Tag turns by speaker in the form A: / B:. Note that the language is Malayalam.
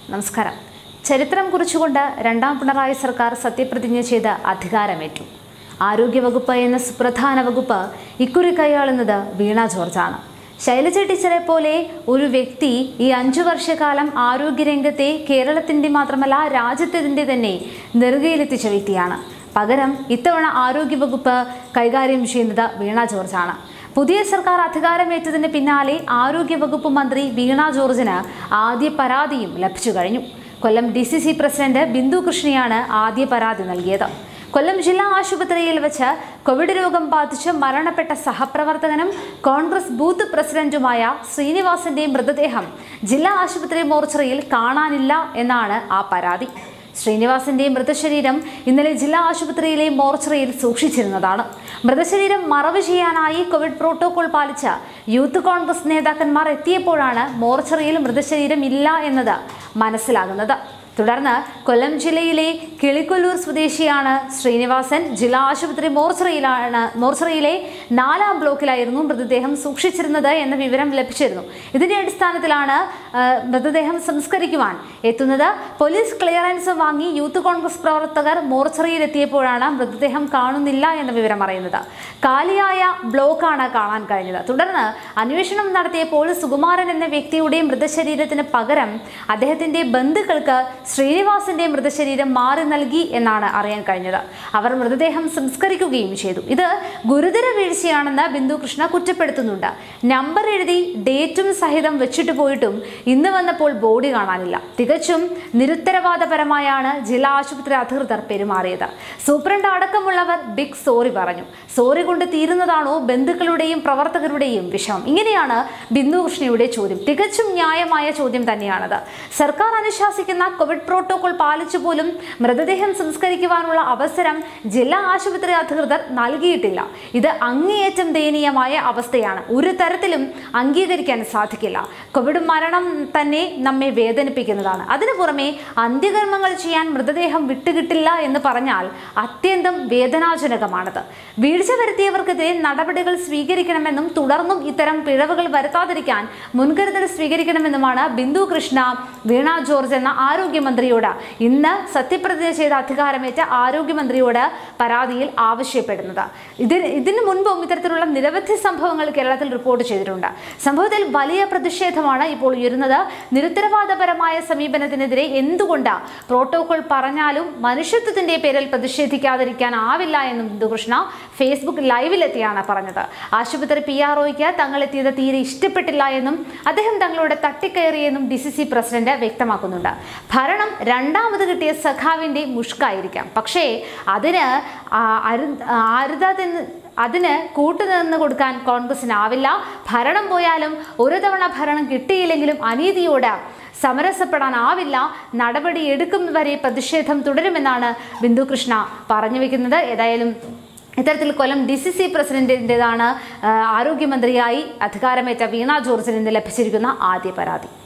A: നമസ്കാരം ചരിത്രം കുറിച്ചുകൊണ്ട് രണ്ടാം പിണറായി സർക്കാർ സത്യപ്രതിജ്ഞ ചെയ്ത് അധികാരമേറ്റു ആരോഗ്യവകുപ്പ് എന്ന സുപ്രധാന വകുപ്പ് ഇക്കുറി കൈയാളുന്നത് വീണ ജോർജാണ് ശൈലജ ടീച്ചറെ പോലെ ഒരു വ്യക്തി ഈ അഞ്ചു വർഷക്കാലം ആരോഗ്യരംഗത്തെ കേരളത്തിൻ്റെ മാത്രമല്ല രാജ്യത്തിൻ്റെ തന്നെ നെറുകയിലെത്തിച്ച വ്യക്തിയാണ് പകരം ഇത്തവണ ആരോഗ്യവകുപ്പ് കൈകാര്യം ചെയ്യുന്നത് വീണ ജോർജാണ് പുതിയ സർക്കാർ അധികാരമേറ്റതിന് പിന്നാലെ ആരോഗ്യവകുപ്പ് മന്ത്രി വീണ ജോർജിന് ആദ്യ പരാതിയും ലഭിച്ചു കഴിഞ്ഞു Kollam D C C president Bindu കൃഷ്ണയാണ് ആദ്യ പരാതി നൽകിയത് കൊല്ലം ജില്ലാ ആശുപത്രിയിൽ വെച്ച് കോവിഡ് രോഗം ബാധിച്ച് മരണപ്പെട്ട സഹപ്രവർത്തകനും കോൺഗ്രസ് ബൂത്ത് പ്രസിഡന്റുമായ ശ്രീനിവാസന്റെ മൃതദേഹം ജില്ലാ ആശുപത്രി മോർച്ചറിയിൽ കാണാനില്ല എന്നാണ് ആ പരാതി ശ്രീനിവാസിന്റെ മൃതശരീരം ഇന്നലെ ജില്ലാ ആശുപത്രിയിലെ മോർച്ചറിയിൽ സൂക്ഷിച്ചിരുന്നതാണ് മൃതശരീരം മറവ് ചെയ്യാനായി കോവിഡ് പ്രോട്ടോകോൾ പാലിച്ച യൂത്ത് കോൺഗ്രസ് നേതാക്കന്മാർ എത്തിയപ്പോഴാണ് മോർച്ചറിയിൽ മൃതശരീരം ഇല്ല എന്നത് മനസ്സിലാകുന്നത് തുടർന്ന് കൊല്ലം ജില്ലയിലെ കിളിക്കൊല്ലൂർ സ്വദേശിയാണ് ശ്രീനിവാസൻ ജില്ലാ ആശുപത്രി മോർച്ചറിയിലാണ് മോർച്ചറിയിലെ നാലാം ബ്ലോക്കിലായിരുന്നു മൃതദേഹം സൂക്ഷിച്ചിരുന്നത് എന്ന വിവരം ലഭിച്ചിരുന്നു ഇതിന്റെ അടിസ്ഥാനത്തിലാണ് ആ, മൃതദേഹം സംസ്കരിക്കുവാൻ എത്തുന്നത് പോലീസ് ക്ലിയറൻസ് വാങ്ങി യൂത്ത് കോൺഗ്രസ് പ്രവർത്തകർ മോർച്ചറിയിൽ എത്തിയപ്പോഴാണ് മൃതദേഹം കാണുന്നില്ല എന്ന വിവരം അറിയുന്നത് കാലിയായ ബ്ലോക്കാണ് കാണാൻ കഴിഞ്ഞത് തുടർന്ന് അന്വേഷണം നടത്തിയപ്പോൾ സുകുമാരൻ എന്ന വ്യക്തിയുടെ മൃതശരീരത്തിന് പകരം അദ്ദേഹത്തിന്റെ ബന്ധുക്കൾക്ക് ശ്രീനിവാസിന്റെ മൃതശരീരം മാറി നൽകി എന്നാണ് അറിയാൻ കഴിഞ്ഞത് അവർ മൃതദേഹം സംസ്കരിക്കുകയും ചെയ്തു ഇത് ഗുരുതര വീഴ്ചയാണെന്ന് ബിന്ദു കൃഷ്ണ കുറ്റപ്പെടുത്തുന്നുണ്ട് നമ്പർ എഴുതി ഡേറ്റും സഹിതം വെച്ചിട്ട് പോയിട്ടും ഇന്ന് വന്നപ്പോൾ ബോഡി കാണാനില്ല തികച്ചും നിരുത്തരവാദപരമായാണ് ജില്ലാ ആശുപത്രി അധികൃതർ പെരുമാറിയത് സൂപ്രണ്ട് അടക്കമുള്ളവർ ബിഗ് സോറി പറഞ്ഞു സോറി കൊണ്ട് തീരുന്നതാണോ ബന്ധുക്കളുടെയും പ്രവർത്തകരുടെയും വിഷമം ഇങ്ങനെയാണ് ബിന്ദു കൃഷ്ണയുടെ ചോദ്യം തികച്ചും ന്യായമായ ചോദ്യം തന്നെയാണത് സർക്കാർ അനുശാസിക്കുന്ന കോവിഡ് പ്രോട്ടോകോൾ പാലിച്ചു പോലും മൃതദേഹം സംസ്കരിക്കുവാനുള്ള അവസരം ജില്ലാ ആശുപത്രി അധികൃതർ നൽകിയിട്ടില്ല ഇത് അങ്ങേയറ്റം ദയനീയമായ അവസ്ഥയാണ് ഒരു തരത്തിലും അംഗീകരിക്കാൻ സാധിക്കില്ല കോവിഡ് മരണം തന്നെ നമ്മെ വേദനിപ്പിക്കുന്നതാണ് അതിനു പുറമെ അന്ത്യകർമ്മങ്ങൾ ചെയ്യാൻ മൃതദേഹം വിട്ടുകിട്ടില്ല എന്ന് പറഞ്ഞാൽ അത്യന്തം വേദനാജനകമാണത് വീഴ്ച വരുത്തിയവർക്കെതിരെ നടപടികൾ സ്വീകരിക്കണമെന്നും തുടർന്നും ഇത്തരം പിഴവുകൾ വരുത്താതിരിക്കാൻ മുൻകരുതൽ സ്വീകരിക്കണമെന്നുമാണ് ബിന്ദു കൃഷ്ണ വീണ ജോർജ് എന്ന ആരോഗ്യമന്ത്രിയോട് ഇന്ന് സത്യപ്രതിജ്ഞ ചെയ്ത അധികാരമേറ്റ ആരോഗ്യമന്ത്രിയോട് പരാതിയിൽ ആവശ്യപ്പെടുന്നത് ഇതിന് ഇതിനു മുൻപും ഇത്തരത്തിലുള്ള നിരവധി സംഭവങ്ങൾ കേരളത്തിൽ റിപ്പോർട്ട് ചെയ്തിട്ടുണ്ട് സംഭവത്തിൽ വലിയ പ്രതിഷേധമാണ് ഇപ്പോൾ ഉയരുന്നത് നിരുത്തരവാദപരമായ സമീപനത്തിനെതിരെ എന്തുകൊണ്ട് പ്രോട്ടോകോൾ പറഞ്ഞാലും മനുഷ്യത്വത്തിന്റെ പേരിൽ പ്രതിഷേധിക്കാതിരിക്കാനാവില്ല എന്നും ബിന്ദുകൃഷ്ണ ഫേസ്ബുക്ക് ലൈവിലെത്തിയാണ് പറഞ്ഞത് ആശുപത്രി പി ആർ ഒയ്ക്ക് തങ്ങളെത്തിയത് തീരെ ഇഷ്ടപ്പെട്ടില്ല എന്നും അദ്ദേഹം തങ്ങളോട് തട്ടിക്കയറിയെന്നും ഡി സി സി പ്രസിഡന്റ് വ്യക്തമാക്കുന്നുണ്ട് ഭരണം രണ്ടാമത് കിട്ടിയ സഖാവിന്റെ മുഷ്കായിരിക്കാം പക്ഷേ അതിന് ആ, അരു- അരുതാതെന്ന് അതിന് കൂട്ടുനിന്ന് കൊടുക്കാൻ കോൺഗ്രസിനാവില്ല ഭരണം പോയാലും ഒരു തവണ ഭരണം കിട്ടിയില്ലെങ്കിലും അനീതിയോട് സമരസപ്പെടാനാവില്ല നടപടി എടുക്കും വരെ പ്രതിഷേധം തുടരുമെന്നാണ് ബിന്ദു കൃഷ്ണ പറഞ്ഞു വെക്കുന്നത് ഏതായാലും ഇത്തരത്തിൽ കൊല്ലം ഡി സി സി പ്രസിഡന്റിൻ്റെതാണ് ആരോഗ്യമന്ത്രിയായി അധികാരമേറ്റ വീണ ജോർജിന് ഇന്ന് ലഭിച്ചിരിക്കുന്ന ആദ്യ പരാതി